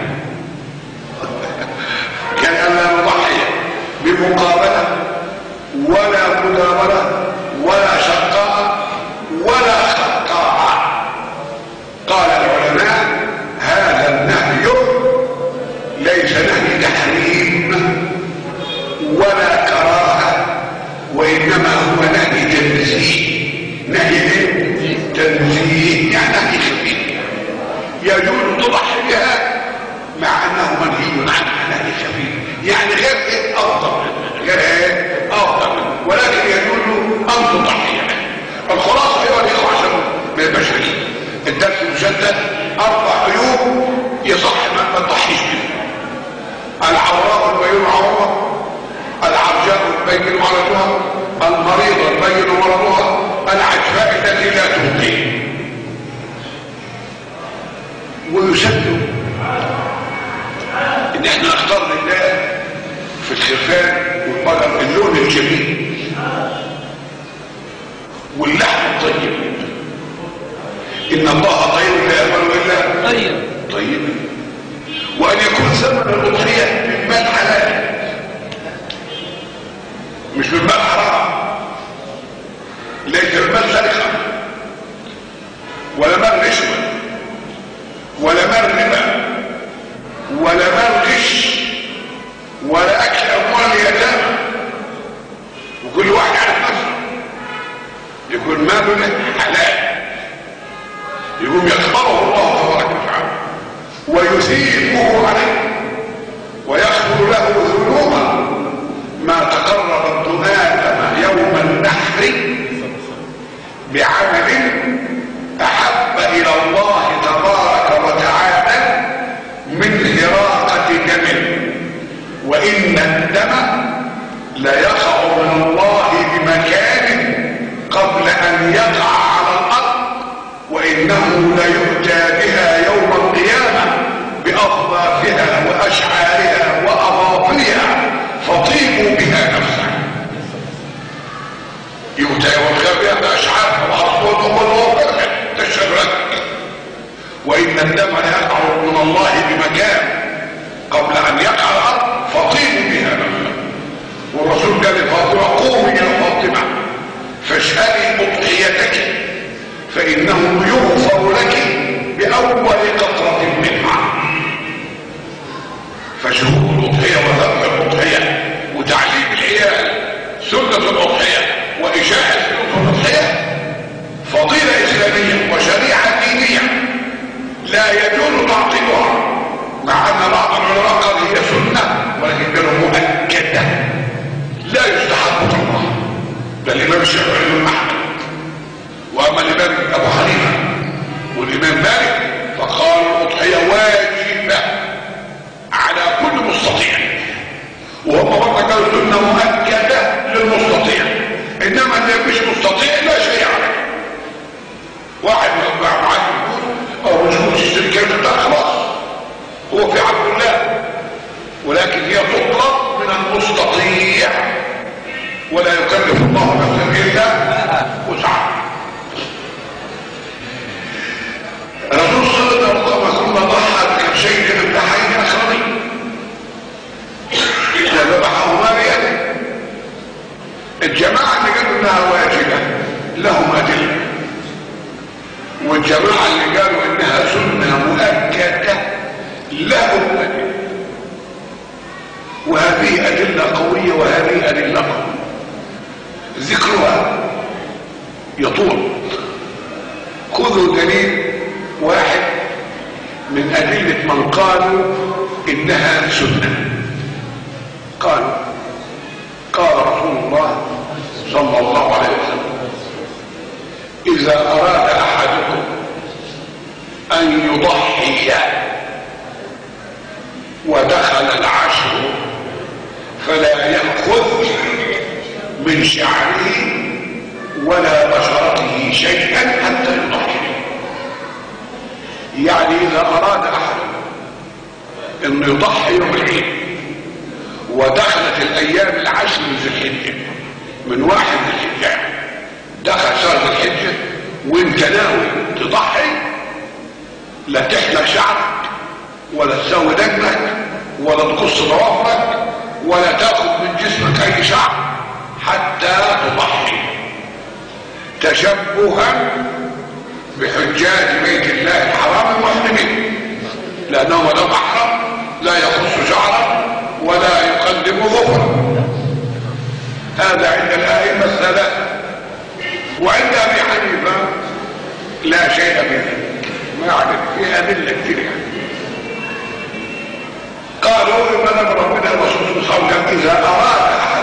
كان انا مضحية بمقابلة ولا مدابرة ولا شقاء ولا خطاء قال العلماء هذا النهي ليس نهي تحريم ولا كراهة وإنما هو نهي تنزيه نهي ايه؟ تنزيه يعني نهي خفيف يجوز تضحي بها مع انه منهي عنها نهي خفيف يعني غير ايه افضل غير ايه افضل ولكن يجوز ان تضحي بها الخلاصه ايها الاخوه عشان ما يبقاش الدرس مشدد اربع عيوب يصح ما تضحيش بها العوراء البين عورها العرجاء البين مرضها المريض البين مرضها العجفاء التي لا تبقي ويسد ان احنا نختار لله في الخرفان والبقر اللون الجميل واللحم الطيب ان الله طيب لا يقبل الا طيب طيب وان يكون ثمن الاضحيه من مال حلال مش من مال حرام ليس المال سرقه ولا مال رشوه ولا مال ربا ولا مال غش ولا اكل اموال اليتامى وكل واحد عارف نفسه يكون ماله حلال يقوم يقبله الله تبارك وتعالى ويثيبه عليه ويغفر له ذنوبا ما تقرب ابن ادم يوم النحر بعمل احب الى الله تبارك وتعالى من هراقه دم وان الدم لا يقع من الله بمكان قبل ان يقع على الارض وانه ليؤتى بها يوم القيامه باظلافها واشعارها واظافرها فطيبوا بها نفسا يؤتى يوم القيامه باشعارها واظلافها واظافرها تشرك وان الدم لا يقع من الله بمكان قبل ان يقع على الارض فطيبوا بها نفسا والرسول قال لفاطمه قومي يا فاطمه فاشهدي اضحيتك فانه يغفر لك باول قطره منها فشهود الاضحيه وذبح الاضحيه وتعليم العيال سنه الاضحيه واشاعه سنه الاضحيه فضيله اسلاميه وشريعه دينيه لا يجوز تعطيلها مع ان بعض العلماء قال هي سنه ولكن كانوا مؤكده لا يستحب تركها ده الامام الشافعي والامام احمد واما الامام ابو حنيفه والامام مالك فقالوا الاضحيه واجبه على كل مستطيع وهم برضه قالوا سنه مؤكده للمستطيع انما اللي مش مستطيع لا شيء عليه واحد مع معاه فلوس او مشغول يشتري كلمه ده خلاص هو في عبد الله ولكن هي تطلب من المستطيع ولا يكلف الله نفسا الا وسعها الرسول صلى الله عليه وسلم ضحى بكبشين امتحين اخرين وذبحه مريم الجماعه اللي قالوا انها واجبه لهم ادله والجماعه اللي قالوا انها سنه مؤكده لهم ادله وهذه ادله قويه وهذه ادله قويه ذكرها يطول خذوا دليل واحد من أدلة من قالوا إنها سنة قالوا قال رسول الله صلى الله عليه وسلم إذا أراد أحدكم أن يضحي ودخل العشر فلا يأخذ من شعره ولا بشرته شيئا حتى يضحي يعني اذا اراد احد انه يضحي يوم العيد ودخلت الايام العشر من ذي الحجه من واحد ذي الحجه دخل شهر ذي الحجه وانت ناوي تضحي لا تحلق شعرك ولا تسوي دقنك ولا تقص ضوافرك ولا تاخذ من جسمك اي شعر حتى تضحي تشبها بحجاج بيت الله الحرام المسلمين لانه ما دام احرم لا يقص شعرا ولا يقدم ظفرا هذا عند الائمه الثلاثه وعند ابي حنيفه لا شيء من ذلك ما يعرف في ادله كثير يعني قالوا ما دام ربنا الرسول صلى الله عليه وسلم اذا اراد احد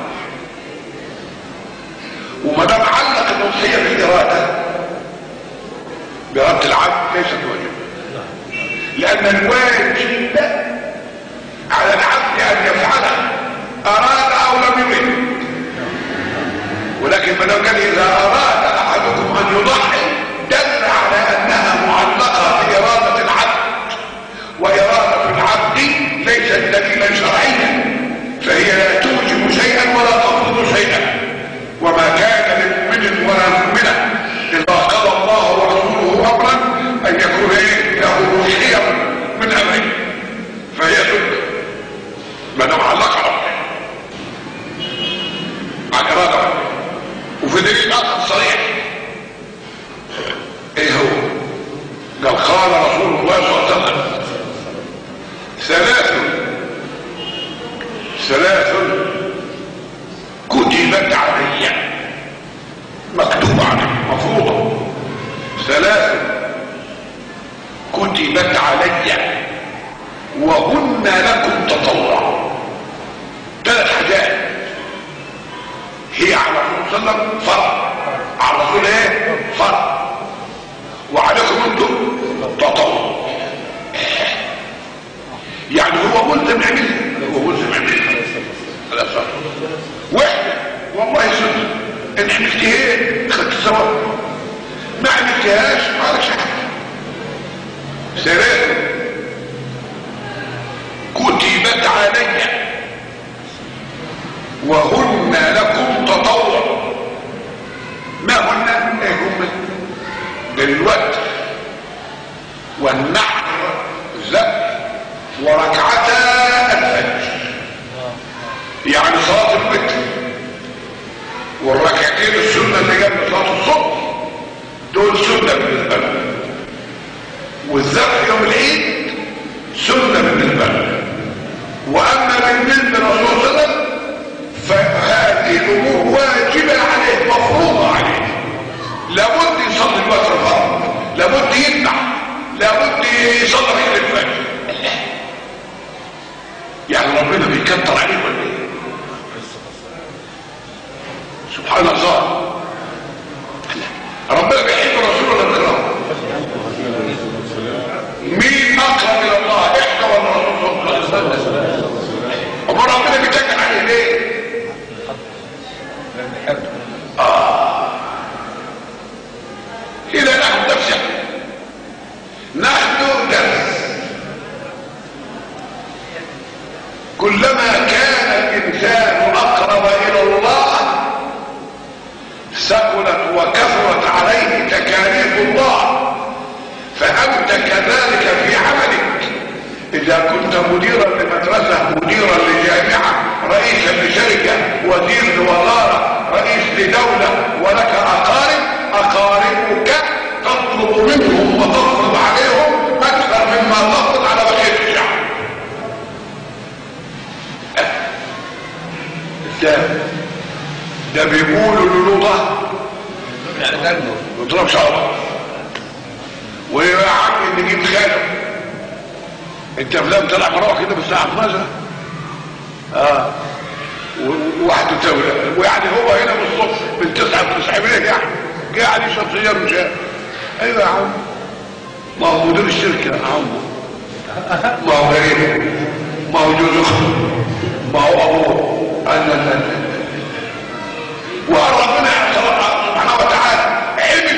وما دام علق الاضحيه بالاراده باراده العبد ليست واجبه لان الواجب على العبد ان يفعله اراد او لم يرد ولكن ما دام قال اذا اراد احدكم ان يضحي دل على انها معلقه باراده العبد واراده العبد ليست دليلا شرعيا فهي لا توجب شيئا ولا تفرض شيئا وما كان لمؤمن ولا مؤمنه اذا قضى الله ورسوله امرا ان يكون ايه له خير من امره فهي سنه ما دام علق ربه على اراده ربه وفي دليل اخر صريح ايه هو قال قال رسول الله صلى الله عليه وسلم ثلاث ثلاث كتبت علي مكتوب علي مفروضة ثلاث كتبت علي وهن لكم تطوع ثلاث حاجات هي على الرسول صلى الله عليه وسلم فرض على الرسول ايه فرض وعليكم انتم تطوع يعني هو ملزم يعملها هو ملزم يعملها لا صح واحدة والله سنة ان عملتها خدت الثواب ما عملتهاش ما عليكش حاجة ثلاثة كتبت علي وهن لكم تطوع ما هن ايه هم بالوتر والنحر زق وركعتا الفجر يعني صلاة الوتر والركعتين السنة اللي جنب صلاة الصبح دول سنة بالنسبة لنا والذبح يوم العيد سنة بالنسبة لنا واما بالنسبة للرسول صلى الله عليه وسلم فهذه الامور واجبة عليه مفروضة عليه لابد يصلي الوتر فرض لابد يذبح لابد يصلي ركعة الفجر يعني ربنا بيكتر عليه ولا ايه سبحان الله ربنا بيحب الرسول ولا بيكرهه مين اقرب الى الله احنا ولا الرسول صلى الله عليه وسلم امال ربنا بيتكل عليه ليه لم يحب الى نحن نفسه نحن درس كلما كان الانسان اقرب الى الله ثقلت وكثرت عليه تكاليف الله فانت كذلك في عملك اذا كنت مديرا لمدرسه مديرا لجامعه رئيسا لشركه وزير لوزاره رئيس لدوله ولك اقارب اقاربك تطلب منهم وتفرض عليهم اكثر مما تفرض على بقيه الشعب ده ده بيقولوا للوضع على قلبه ما يضربش عضله ويا عم نجيب خاله انت فلان طلع مروح كده بالساعه 12 اه و- وواحد تساوي ويعني هو هنا بالصبح من 9 ل 9 بالليل يعني قاعد يشرب سيجاره وشاي ايوه يا عم ما هو مدير الشركه يا عم ما هو غريب ما هو جوز اخته ما هو ابوه أنا لا لا لا. وربنا سبحانه وتعالى علم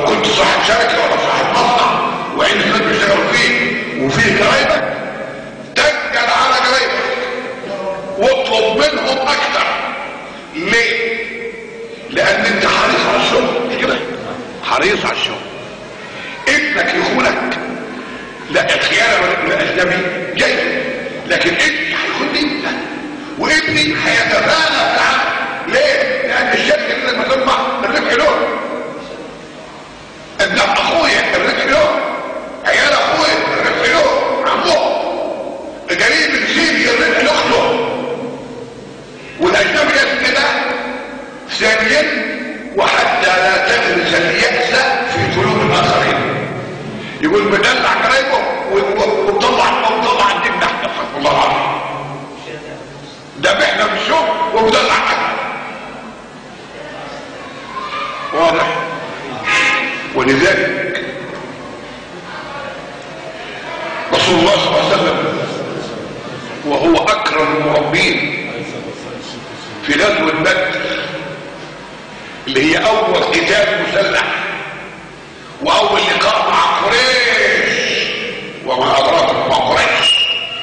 كنت صاحب شركه ولا صاحب مصنع وعندك ناس بيشتغلوا فيه وفيه جرايبك تجل على جرايبك واطلب منهم اكتر ليه لان انت حريص على الشغل مش كده حريص على الشغل ابنك يخونك لا الخيانه الاجنبي جيد لكن ابني هيخونني لا وابني هيتبانى في العمل ليه لان الشركه اللي لما تطلع الربح له ابن اخويا الربح له عيال اخويا الربح له عمه قريب السيدي الربح لاخته والاجنبي يسمى كده ثانيا وحتى لا تغرس اليأس في قلوب الاخرين يقول بدلع قرايبه وطلع وطلع الدين نحن استغفر الله العظيم ذبحنا في الشغل وبدلع اهله واضح ولذلك رسول الله صلى الله عليه وسلم وهو اكرم المربين في غزوه بدر اللي هي اول قتال مسلح واول لقاء مع قريش وما ادراك ما قريش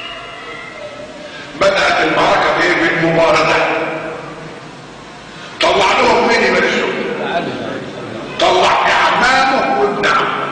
بدات المعركه بايه بالمبارزه طلع لهم مين من السوق طلع عمامه وابن عمه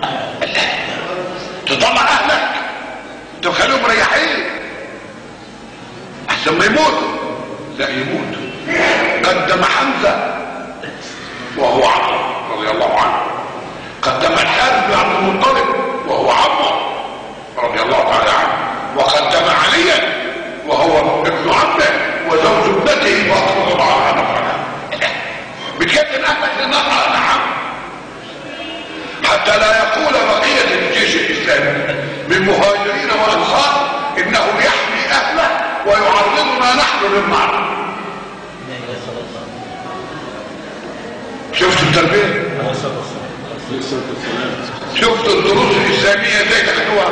تطلع اهلك تخليهم مريحين احسن ما يموتوا لا يموتوا قدم حمزه وهو عمه رضي الله عنه قدم الحارث بن عبد المطلب وهو عمه رضي الله تعالى عنه وقدم عليا وهو ابن عمه وزوج ابنته واطلب الله عنه بتقدم اهلك للنار نعم حتى لا يقول بقية الجيش الاسلامي من مهاجرين وانصار انه يحمي اهله ويعرضنا نحن للنار شفت التربيه شفت الدروس الاسلاميه ازاي تاخدوها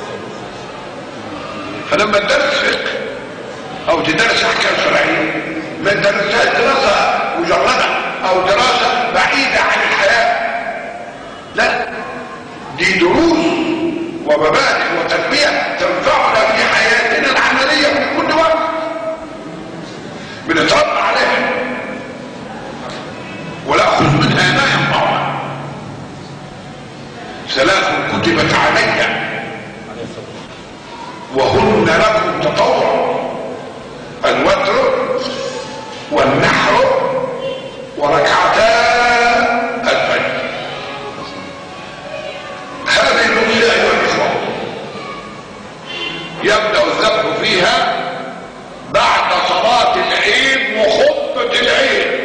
فلما تدرس فقه او تدرس احكام شرعيه ما تدرسهاش دراسه مجرده او دراسه بعيده عن الحياه لا دي دروس ومبادئ وتربيه تنفعنا في حياتنا العمليه في كل وقت بنتربى عليها وناخذ منها ما ينفعنا ثلاث كتبت علي وهن لكم تطوع الوتر والنحر وركعتا الفجر هذه الأمسية أيها الإخوة يبدأ الذبح فيها بعد صلاة العيد وخطبة العيد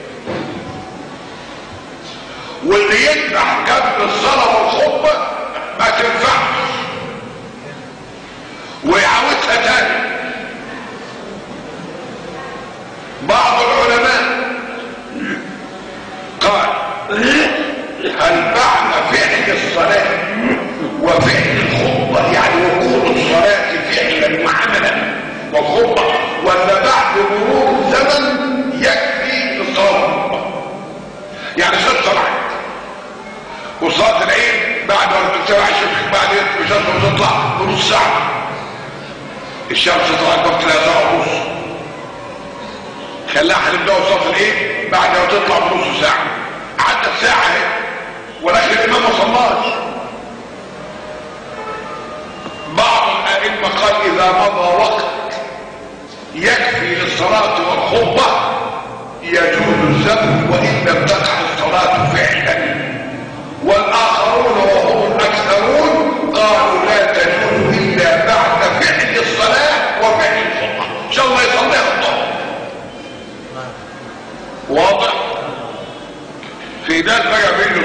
واللي يذبح قبل الصلاة والخطبة ما تنفعش ويعاودها تاني بعض العلماء قال هل بعد فعل الصلاة وفعل الخطبة يعني وقوع الصلاة فعلا وعملا والخطبة ولا بعد مرور زمن يكفي للصلاة والخطبة يعني ست صلاة وصلاة العيد بعد ما تتبع الشمس بعد الشمس بتطلع بنص ساعة الشمس طلعت وقت لا ساعة ونص خلاها هنبدأ صلاة العيد بعد ما تطلع بنص ساعة عدت ساعة اهي ولكن الإمام ما صلاش بعض الأئمة قال إذا مضى وقت يكفي للصلاة والخطبة يجوز الذبح وإن لم تقع الصلاة فعلا والآخرون وهم الأكثرون قالوا لا تجوز إلا بعد فعل الصلاة وفعل الخطبة إن شاء الله يصليها الظهر واضح في ناس بقى بيقول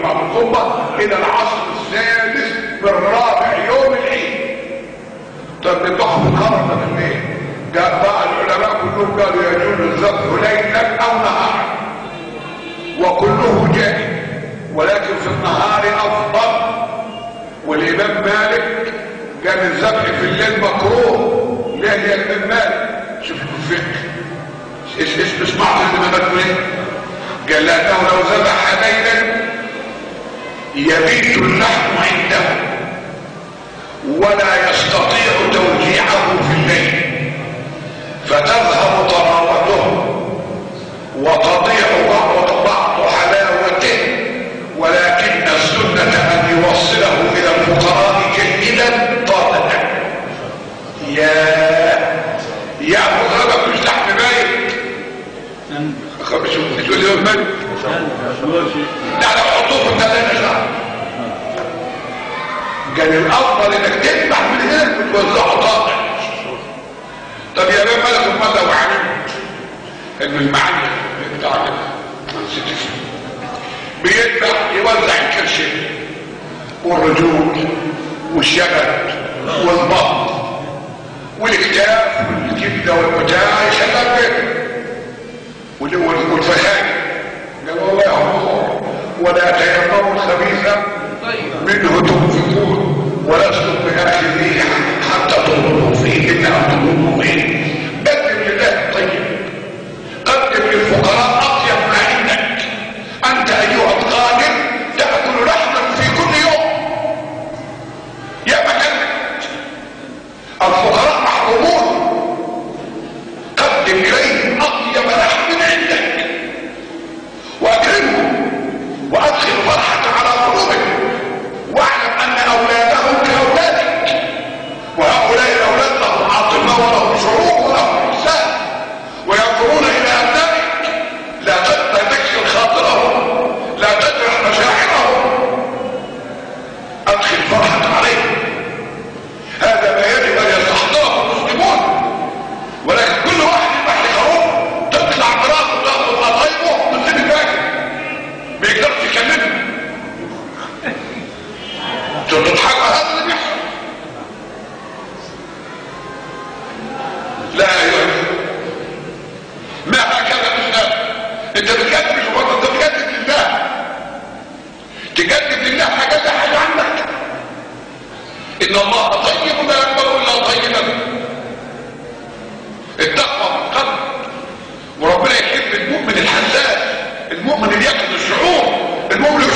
بعد الخطبة الى العصر السادس من رابع يوم العيد طب بتحفظ خرطة بالليل قال بقى العلماء كلهم قالوا يجوز الذبح ليلا او نهارا وكله جائز ولكن في النهار افضل والامام مالك قال الذبح في الليل مكروه ليه يا ابن مالك شوف الفقه ايش ايش اسمعوا الامام مالك ايه قال لانه لو ذبح ليلا يبيت اللحم عنده ولا يستطيع توجيعه في الليل فتذهب طراوته وتضيع بعض بعض حلاوته ولكن السنة أن يوصله إلى الفقراء جيدا طارئا يا يا مغربك مش لحم بايت خمس تقول لي من لا لا حطوه في الثلاجة شهر قال الافضل انك تذبح من هنا وتوزعه طاقه طب يا بيه مالك امال لو علمت ان المعلم بتاع ما نسيتش بيذبح يوزع الكرشه والرجول والشبت والبط والاكتاف والكبده والبتاع يشغل بيه والفخاذ قال والله يا عمر ولا تيمموا الخبيث منه تنفقون ولستم بآخذيه حتى تنظروا فيه إن أنتم فيه قدم لله طيب قدم للفقراء أطيب ما عندك أنت أيها القادر تأكل لحما في كل يوم يا مكان الفقراء محرومون قدم إليهم أطيب لحم عندك وأكرمهم وأدخل فرحة على قلوبهم واعلم ان اولادهم كاولادك وهؤلاء الاولاد لهم عاطفه ولهم شعور ولهم احسان وينظرون الى ابنائك لا لا تكسر خاطرهم لا تجرح مشاعرهم ادخل فرحة عليهم هذا ما يجب ان يستحضره المسلمون ولكن كل واحد يذبح لي خروف تطلع مراته تاخذ قطايفه تسيب فاكر ما يقدرش يكلمه تضحك هذا اللي بيحصل لا يا ما هكذا الاسلام انت بتكذب مش وقت انت بتكذب لله تكذب لله حاجه ده حاجه عنك ان الله طيب لا يقبل الا طيبا التقوى من قلب وربنا يحب المؤمن الحساس المؤمن اللي ياخذ الشعور المؤمن اللي